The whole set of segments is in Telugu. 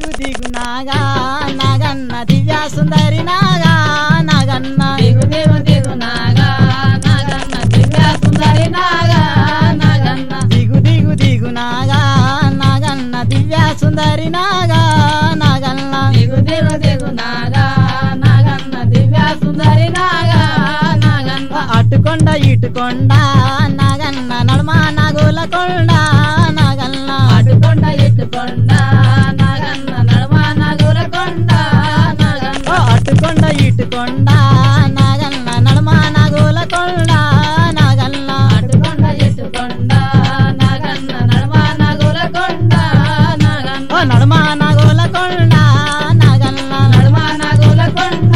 దిగు దిగు నాగా నాగన్న దివ్య సుందరి నాగా నాగన్న దిగు దిగు దిగు నాగా నాగన్న దివ్య సుందరి నాగా నాగన్న దిగు దిగు దిగు నాగా నాగన్న దివ్య సుందరి నాగా నాగన్న దిగు దిగు దిగు నాగా నాగన్న దివ్య సుందరి నాగా నాగన్న అటుకొండ ఇటుకొండ నాగన్న నడుమ నాగుల కొండ నాగన్న అటుకొండ ఇటుకొండ నాగన్న నడుమ నగుల కొండ నాగన్న ఓ అటుకొండ ఇటుకొండ నాగన్న నడుమ నాగుల కొండ నాగన్న అటుకొండ ఇటుకొండ నాగన్న నడుమ నగుల కొండ నాగన్న ఓ నడుమ నాగుల కొండ నాగన్న నడుమ నగుల కొండ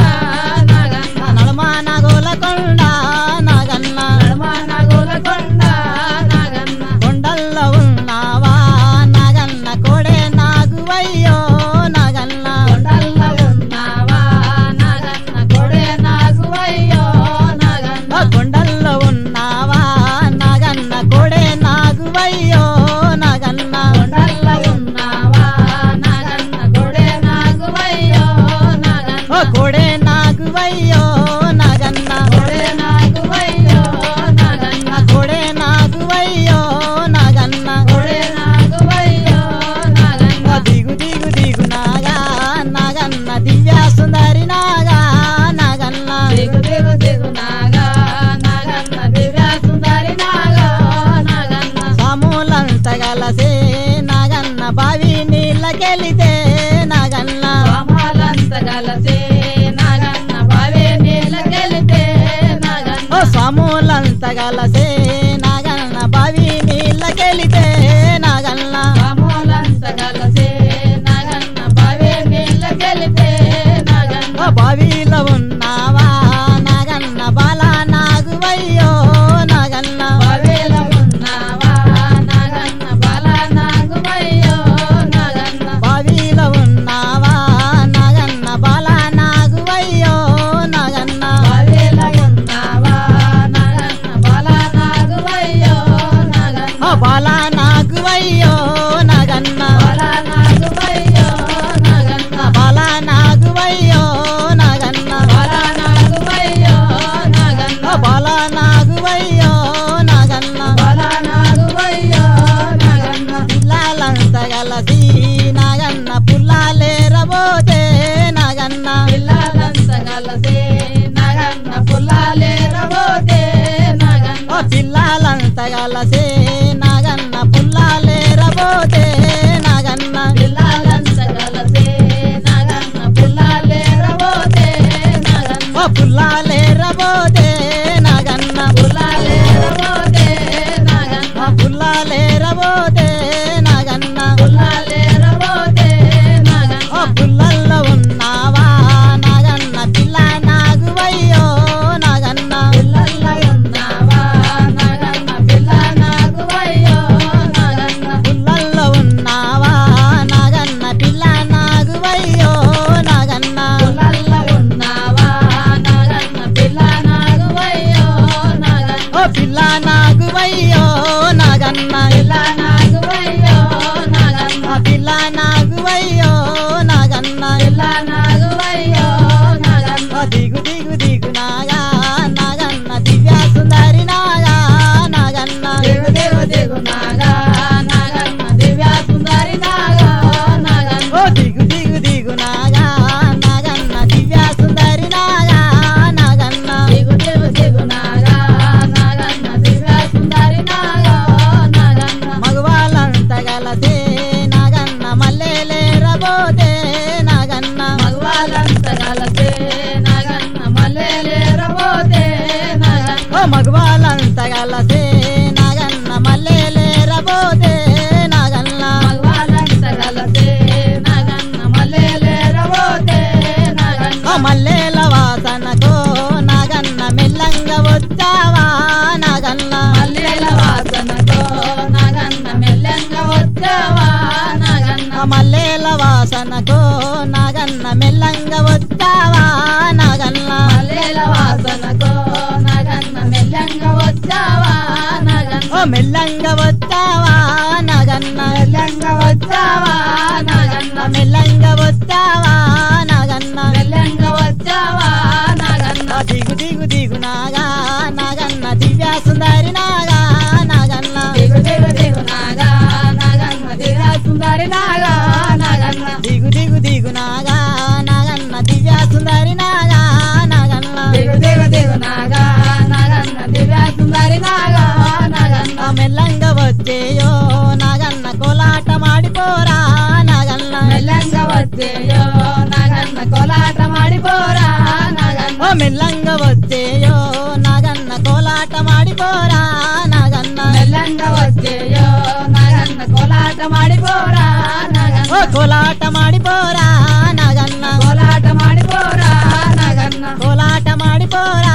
నాగన్న నడుమ నాగుల కొండ నాగన్న నడుమ నగుల కొండ నాగన్న కొండల్లో ఉన్నావా నాగన్న కోడే నాగువయ్యో నాగన్న కొండల్లో ఉన్నావా నాగన్న కొడే నాగువయ్యో నాగన్న ఓ కొండల్లో ఉన్నావా నాగన్న కోడే నాగువయ్యో నాగన్న కొండల్లో ఉన్నావా నాగన్న కొడే నాగువయ్యో నాగన్న ఓ కోడే నాగువయ్యో నాగన్న కొడే నాగువయ్యో నాగన్న కోడే నాగువయ్యో నాగన్న కొడే నాగువయ్యో నాగన్న ఓ దిగు దిగు దిగు నాగా నాగన్న దివ్య సుందరి నాగా నాగన్న దిగు దిగు దిగు నాగా నాగన్న దివ్య సుందరి నాగా నాగన్న సాములంత గలసే నాగన్న బావి నీళ్ళకెళితే నాగన్న రామాలంత గలసే నాగన్న బావే నీళ్ళకెళితే నాగన్న ఓ సాములంత గలసే నాగన్న బావి నీళ్ళకెళితే నాగన్న రాములంత గలసే నాగన్న బావే నీళ్ళకెళితే నాగన్న ఓ బావిలో ఉన్నావా నాగన్న బాల నాగువయ్యో నాగన్న బావేల ఉన్నావా నాగన్న బాల నాగువయ్యో నాగన్న బావిలో ఉన్నావా నాగన్న బాల నాగువయ్యో నాగన్న బావేల ఉన్నావా నాగన్న బాల నాగువయ్యో నాగన్న ఓ బాల నాగువయ్యో నాగన్న బాల నాగువయ్యో నాగన్న బాల నాగువయ్యో నాగన్న బాల నాగువయ్యో నాగన్న ఓ బాల నాగువయ్యో నాగన్న బాల నాగువయ్యో నాగన్న పిల్లలంత గలసి నాగన్న పుల్లాలేరబోతే నాగన్న పిల్లలంత గలసే నాగన్న పుల్లాలేరబోతే నాగన్న ఓ పిల్లలంత గలసే నాగన్న పుల్లాలేరబోతే నాగన్న పిల్లలంత గలసే నాగన్న పుల్లాలేరబోతే నాగన్న ఓ పుల్లాలేరబోతే నాగన్న పుల్లాలేరబోతే నాగన్న ఓ పుల్లాలేరబోతే నాగన్న పుల్లాలేరబోతే నాగన్న ఓ పుల్లల్లో ఉన్నావా నాగన్న పిల్ల నాగువయ్యో నాగన్న పిల్లల్లో ఉన్నావా నాగన్న పిల్ల నాగువయ్యో నాగన్న పుల్లల్లో ఉన్నావా నాగన్న పిల్ల నాగువయ్యో నాగన్న పుల్లల్లో ఉన్నావా నాగన్న పిల్ల నాగువయ్యో నాగన్న ఓ పిల్ల నాగువయ్యో నాగన్న పిల్ల నాగువయ్యో నాగన్న ఆ పిల్ల నాగువయ్యో నాగన్న పిల్ల నాగువయ్యో నాగన్న ఓ దిగు దిగు దిగు నాగా నాగన్న దివ్య సుందరి నాగా నాగన్న దిగు దిగు దిగు నాగా నాగన్న దివ్య సుందరి నాగా నాగన్న ఓ దిగు దిగు దిగు నాగా నాగన్న దివ్య సుందరి నాగా నాగన్న దిగు దిగు దిగు నాగా నాగన్న దివ్య సుందరి నాగా నాగన్న మగవాళ్ళంత గలసే నాగన్న మల్లెలేరబోతే నాగన్న మగవాళ్ళంత గలసే నాగన్న మల్లెలేరబోతే నాగన్న ఓ మగవాళ్ళంత గలసే నాగన్న మల్లెలేరబోతే నాగన్న మగవాళ్ళంత గలసే నాగన్న మల్లెలేరబోతే నాగన్న ఓ మల్లెల వాసనకో నాగన్న మెల్లంగా వచ్చావా నాగన్న మల్లెల వాసనతో నాగన్న మెల్లంగా వచ్చావా నాగన్న ఆ మల్లెల వాసనకో నాగన్న మెల్లంగా వచ్చావా నాగన్న మల్లెల వాసనతో నాగన్న మెల్లంగా వచ్చావా నాగన్న ఓ మెల్లంగా వచ్చావా నాగన్న నాగన్న మెల్లంగా వచ్చావా నాగన్న మెల్లంగా వచ్చావా నాగన్న మెల్లంగా వచ్చావా నాగన్న దిగు దిగు దిగు నాగా నాగన్న దివ్య సుందరి నాగా నాగన్న దిగు దిగు దిగు నాగా నాగన్న దివ్య సుందరి నాగా నాగన్న దిగు దిగు దిగు నాగా నాగన్న దివ్య సుందరి నాగా నాగన్న దిగు దిగు దిగు నాగా నాగన్న దివ్య సుందరి నాగా నాగన్న ఆ మెల్లంగా వచ్చేయో నాగన్న కోలాట మాడిపోరా నాగన్న మెల్లంగా వచ్చేయో నాగన్న కోలాట మాడిపోరా నాగన్న ఓ మెల్లంగా వచ్చేయో నాగన్న కోలాట మాడిపోరా నాగన్న మెల్లంగా వచ్చేయో నాగన్న కోలాట మాడిపోరా నాగన్న ఓ కోలాట మాడిపోరా నాగన్న కోలాట మాడిపోరా నాగన్న కోలాట మాడిపోరా